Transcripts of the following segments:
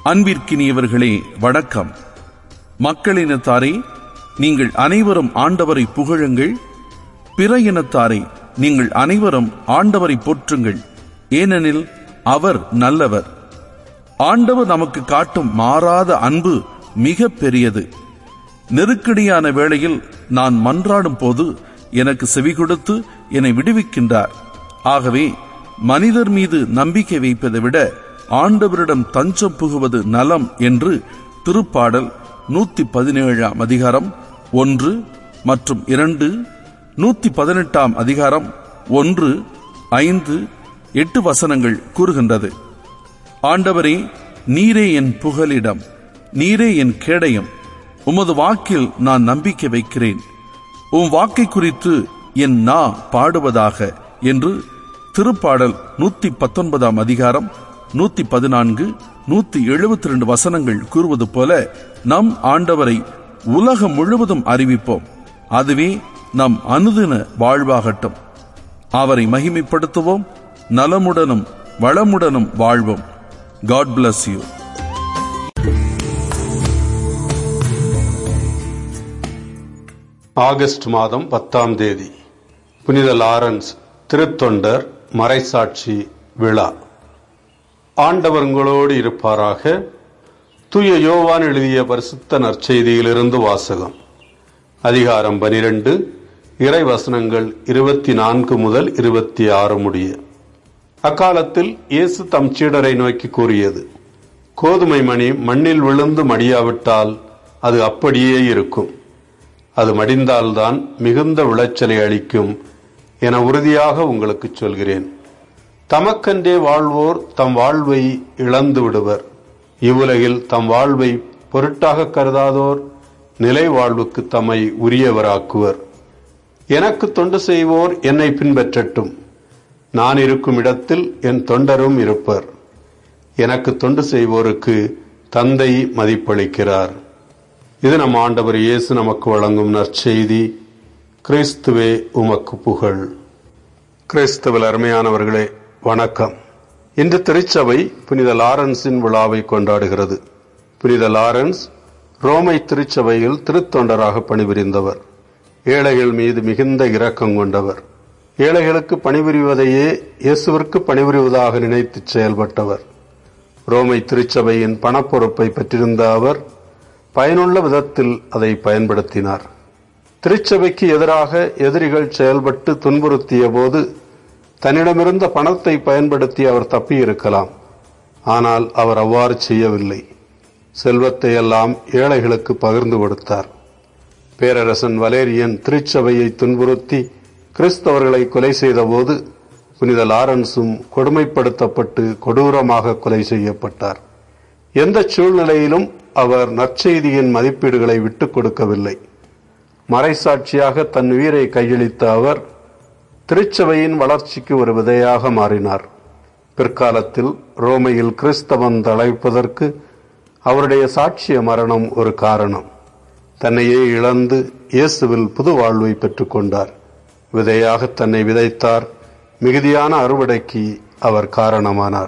அன்பிற்கினியவர்களே வணக்கம் மக்களினத்தாரே நீங்கள் அனைவரும் ஆண்டவரை புகழுங்கள் பிற இனத்தாரே நீங்கள் அனைவரும் ஆண்டவரை போற்றுங்கள் ஏனெனில் அவர் நல்லவர் ஆண்டவர் நமக்கு காட்டும் மாறாத அன்பு மிக பெரியது நெருக்கடியான வேளையில் நான் மன்றாடும் போது எனக்கு செவி கொடுத்து என்னை விடுவிக்கின்றார் ஆகவே மனிதர் மீது நம்பிக்கை வைப்பதை விட ஆண்டவரிடம் தஞ்சம் புகுவது நலம் என்று திருப்பாடல் நூத்தி பதினேழாம் அதிகாரம் ஒன்று மற்றும் இரண்டு நூத்தி பதினெட்டாம் அதிகாரம் ஒன்று ஐந்து எட்டு வசனங்கள் கூறுகின்றது ஆண்டவரே நீரே என் புகலிடம் நீரே என் கேடயம் உமது வாக்கில் நான் நம்பிக்கை வைக்கிறேன் உம் வாக்கை குறித்து என் நா பாடுவதாக என்று திருப்பாடல் நூத்தி பத்தொன்பதாம் அதிகாரம் நூத்தி பதினான்கு நூத்தி எழுபத்தி ரெண்டு வசனங்கள் கூறுவது போல நம் ஆண்டவரை உலகம் முழுவதும் அறிவிப்போம் அதுவே நம் அனுதின வாழ்வாகட்டும் அவரை மகிமைப்படுத்துவோம் நலமுடனும் வளமுடனும் வாழ்வோம் காட் bless யூ ஆகஸ்ட் மாதம் பத்தாம் தேதி புனித லாரன்ஸ் திருத்தொண்டர் மறைசாட்சி விழா ஆண்டவர் உங்களோடு இருப்பாராக தூய யோவான் எழுதிய பரிசுத்த நற்செய்தியிலிருந்து வாசகம் அதிகாரம் பனிரெண்டு இறை வசனங்கள் இருபத்தி நான்கு முதல் இருபத்தி ஆறு முடிய அக்காலத்தில் இயேசு தம் சீடரை நோக்கி கூறியது கோதுமை மணி மண்ணில் விழுந்து மடியாவிட்டால் அது அப்படியே இருக்கும் அது மடிந்தால்தான் மிகுந்த விளைச்சலை அளிக்கும் என உறுதியாக உங்களுக்கு சொல்கிறேன் தமக்கென்றே வாழ்வோர் தம் வாழ்வை இழந்து விடுவர் இவ்வுலகில் தம் வாழ்வை பொருட்டாக கருதாதோர் நிலை வாழ்வுக்கு தம்மை உரியவராக்குவர் எனக்கு தொண்டு செய்வோர் என்னை பின்பற்றட்டும் நான் இருக்கும் இடத்தில் என் தொண்டரும் இருப்பர் எனக்கு தொண்டு செய்வோருக்கு தந்தை மதிப்பளிக்கிறார் இது நம் ஆண்டவர் இயேசு நமக்கு வழங்கும் நற்செய்தி கிறிஸ்துவே உமக்கு புகழ் கிறிஸ்துவில் அருமையானவர்களே வணக்கம் இன்று திருச்சபை புனித லாரன்ஸின் விழாவை கொண்டாடுகிறது புனித லாரன்ஸ் ரோமை திருச்சபையில் திருத்தொண்டராக பணிபுரிந்தவர் ஏழைகள் மீது மிகுந்த இரக்கம் கொண்டவர் ஏழைகளுக்கு பணிபுரிவதையே இயேசுவிற்கு பணிபுரிவதாக நினைத்து செயல்பட்டவர் ரோமை திருச்சபையின் பணப்பொறுப்பை பெற்றிருந்த அவர் பயனுள்ள விதத்தில் அதை பயன்படுத்தினார் திருச்சபைக்கு எதிராக எதிரிகள் செயல்பட்டு துன்புறுத்திய போது தன்னிடமிருந்த பணத்தை பயன்படுத்தி அவர் தப்பியிருக்கலாம் ஆனால் அவர் அவ்வாறு செய்யவில்லை செல்வத்தை எல்லாம் ஏழைகளுக்கு பகிர்ந்து கொடுத்தார் பேரரசன் வலேரியன் திருச்சபையை துன்புறுத்தி கிறிஸ்தவர்களை கொலை செய்தபோது புனித லாரன்ஸும் கொடுமைப்படுத்தப்பட்டு கொடூரமாக கொலை செய்யப்பட்டார் எந்த சூழ்நிலையிலும் அவர் நற்செய்தியின் மதிப்பீடுகளை விட்டுக் கொடுக்கவில்லை மறைசாட்சியாக தன் உயிரை கையளித்த அவர் திருச்சபையின் வளர்ச்சிக்கு ஒரு விதையாக மாறினார் பிற்காலத்தில் ரோமையில் கிறிஸ்தவம் தழைப்பதற்கு அவருடைய சாட்சிய மரணம் ஒரு காரணம் தன்னையே இழந்து இயேசுவில் புது வாழ்வை பெற்றுக்கொண்டார் விதையாக தன்னை விதைத்தார் மிகுதியான அறுவடைக்கு அவர் காரணமானார்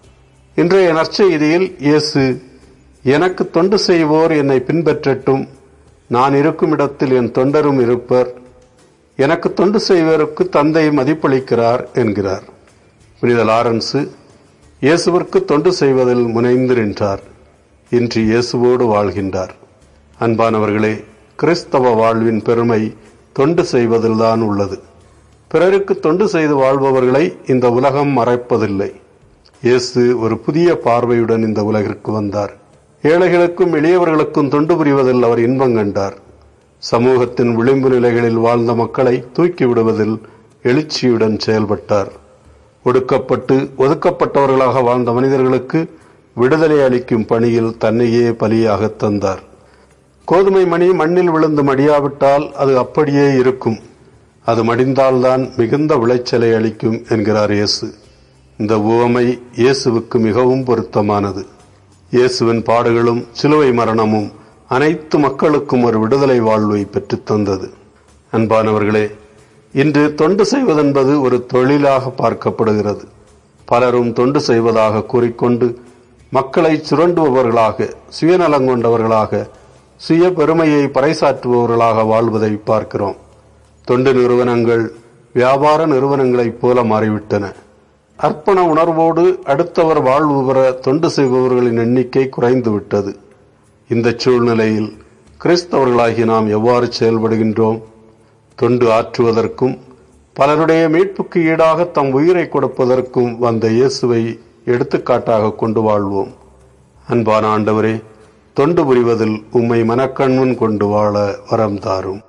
இன்றைய நற்செய்தியில் இயேசு எனக்கு தொண்டு செய்வோர் என்னை பின்பற்றட்டும் நான் இருக்கும் இடத்தில் என் தொண்டரும் இருப்பர் எனக்கு தொண்டு செய்வோருக்கு தந்தை மதிப்பளிக்கிறார் என்கிறார் புனித லாரன்சு இயேசுவிற்கு தொண்டு செய்வதில் முனைந்து நின்றார் இன்று இயேசுவோடு வாழ்கின்றார் அன்பானவர்களே கிறிஸ்தவ வாழ்வின் பெருமை தொண்டு செய்வதில்தான் உள்ளது பிறருக்கு தொண்டு செய்து வாழ்பவர்களை இந்த உலகம் மறைப்பதில்லை இயேசு ஒரு புதிய பார்வையுடன் இந்த உலகிற்கு வந்தார் ஏழைகளுக்கும் எளியவர்களுக்கும் தொண்டு புரிவதில் அவர் இன்பம் கண்டார் சமூகத்தின் விளிம்பு நிலைகளில் வாழ்ந்த மக்களை தூக்கி விடுவதில் எழுச்சியுடன் செயல்பட்டார் ஒடுக்கப்பட்டு ஒதுக்கப்பட்டவர்களாக வாழ்ந்த மனிதர்களுக்கு விடுதலை அளிக்கும் பணியில் தன்னையே பலியாக தந்தார் கோதுமை மணி மண்ணில் விழுந்து மடியாவிட்டால் அது அப்படியே இருக்கும் அது மடிந்தால்தான் மிகுந்த விளைச்சலை அளிக்கும் என்கிறார் இயேசு இந்த உவமை இயேசுவுக்கு மிகவும் பொருத்தமானது இயேசுவின் பாடுகளும் சிலுவை மரணமும் அனைத்து மக்களுக்கும் ஒரு விடுதலை வாழ்வை பெற்றுத் தந்தது அன்பானவர்களே இன்று தொண்டு செய்வதென்பது ஒரு தொழிலாக பார்க்கப்படுகிறது பலரும் தொண்டு செய்வதாக கூறிக்கொண்டு மக்களை சுரண்டுபவர்களாக சுயநலங்கொண்டவர்களாக சுய பெருமையை பறைசாற்றுபவர்களாக வாழ்வதை பார்க்கிறோம் தொண்டு நிறுவனங்கள் வியாபார நிறுவனங்களைப் போல மாறிவிட்டன அர்ப்பண உணர்வோடு அடுத்தவர் வாழ்வு பெற தொண்டு செய்பவர்களின் எண்ணிக்கை குறைந்துவிட்டது இந்த சூழ்நிலையில் கிறிஸ்தவர்களாகி நாம் எவ்வாறு செயல்படுகின்றோம் தொண்டு ஆற்றுவதற்கும் பலருடைய மீட்புக்கு ஈடாக தம் உயிரை கொடுப்பதற்கும் வந்த இயேசுவை எடுத்துக்காட்டாக கொண்டு வாழ்வோம் அன்பான ஆண்டவரே தொண்டு புரிவதில் உம்மை மனக்கண்முன் கொண்டு வாழ வரம் தாரும்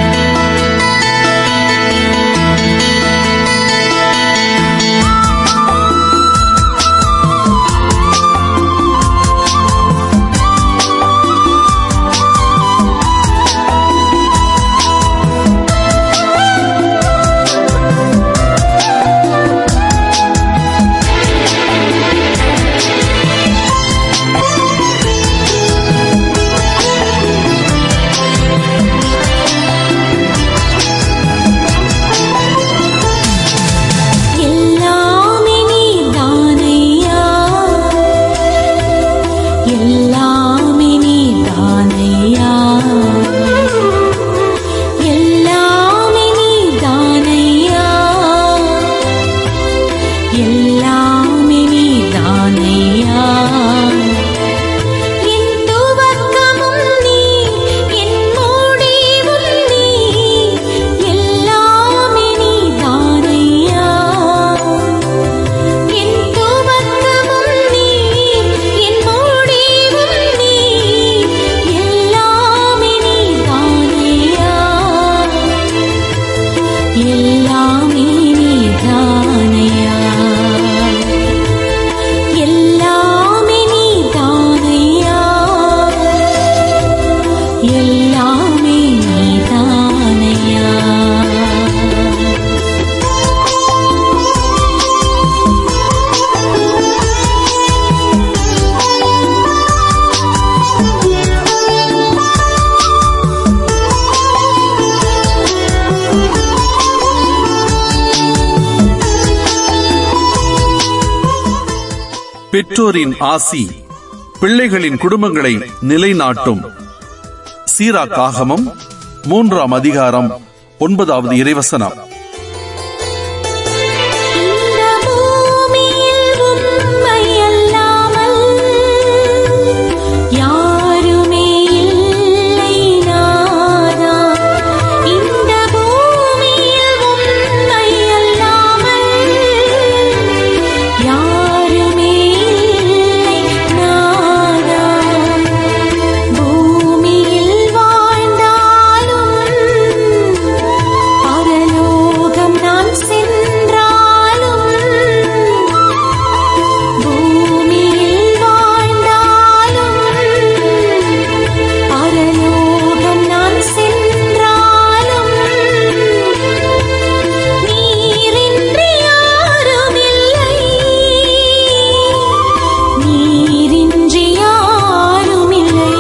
எல்லாமே நீதானையா எல்லாமே நீதானையா எல்லாமே நீதானையா எல்லாமே நீதானையா என் துவக்கமும் நீ என் முடிவும் நீ எல்லாமே நீதானையா என் துவக்கமும் நீ என் முடிவும் நீ எல்லாமே நீதானையா எல்லாமே நீதானையா எல்லாமே நீதானையா எல்லாமே நீதானையா பெற்றோரின் ஆசி பிள்ளைகளின் குடும்பங்களை நிலைநாட்டும் சீரா காகமம் மூன்றாம் அதிகாரம் ஒன்பதாவது இறைவசனம் இந்த பூமியில் உம்மை அல்லாமல் யாருமே இல்லை நாதா இந்த பூமியில் உம்மை அல்லாமல் யாருமே இல்லை நாதா பூமியில் வாழ்ந்தாலும் பரலோகம் நான் சென்றாலும் பூமியில் வாழ்ந்தாலும் பரலோகம் நான் சென்றாலும் நீரின்றி யாருமில்லை நீரின்றி யாருமில்லை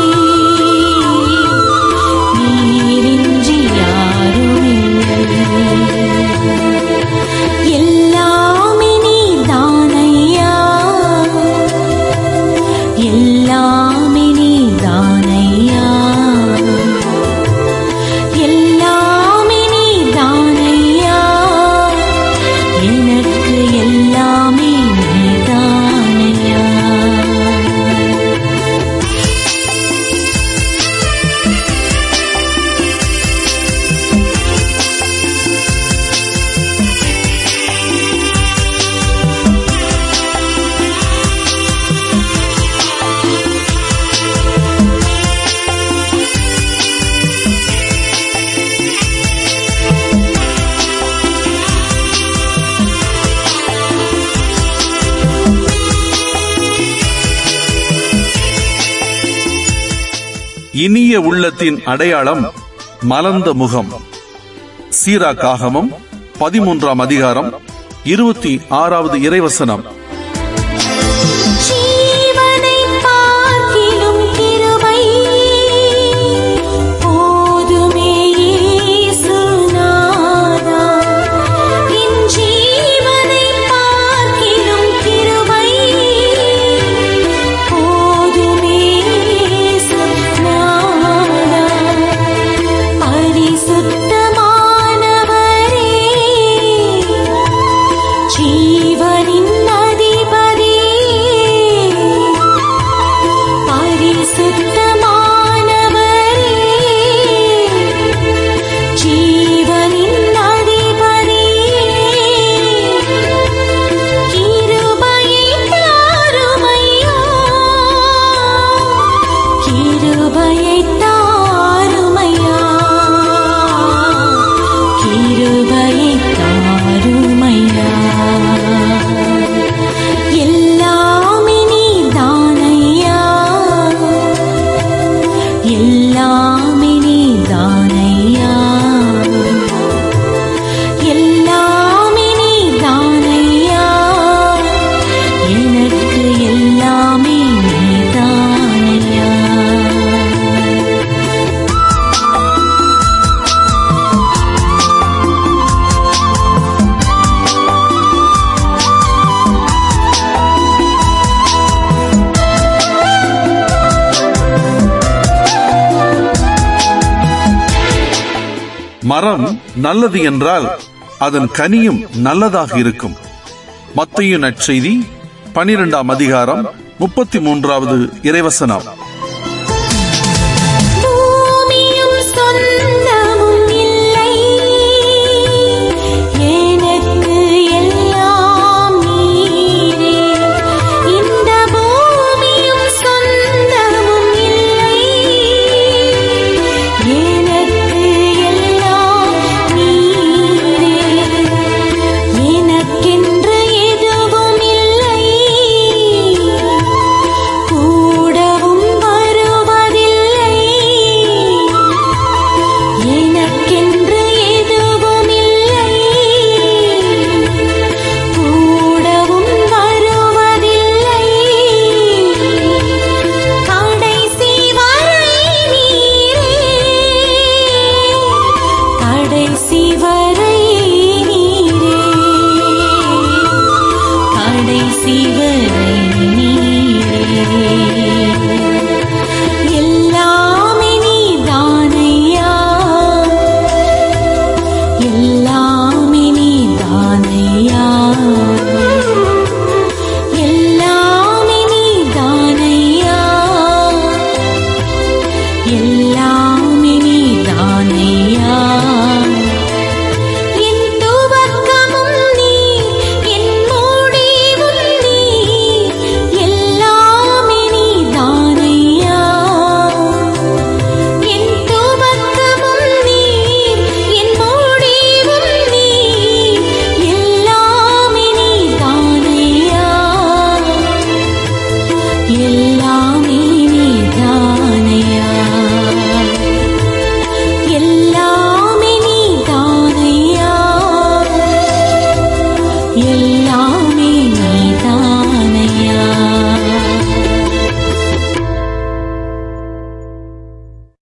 நீரின்றி யாருமில்லை எல்லாமே நீதானையா எல்லாமே நீதானையா எல்லாமே நீதானையா எனக்கு எல்லாமே நீதானையா இனிய உள்ளத்தின் அடையாளம் மலர்ந்த முகம் சீரா காகமம் பதிமூன்றாம் அதிகாரம் இருபத்தி ஆறாவது இறைவசனம் ஜீவனை பார்க்கிலும் கிருபை போதுமே இயேசுநாதா என் ஜீவனை பார்க்கிலும் கிருபை மரம் நல்லது என்றால் அதன் கனியும் நல்லதாக இருக்கும் மத்தையு நற்செய்தி பனிரெண்டாம் அதிகாரம் முப்பத்தி மூன்றாவது இறைவசனம் பூமியும் சொந்தமும் இல்லை எனக்கு எல்லாம் நீரே இந்த பூமியும் சொந்தமும் இல்லை எனக்கு எல்லாம் நீரே எனக்கென்று எதுவும் இல்லை கூடவும் வருவதில்லை எனக்கென்று எதுவும் இல்லை கூடவும் வருவதில்லை கடைசி வரை நீரே கடைசி வரை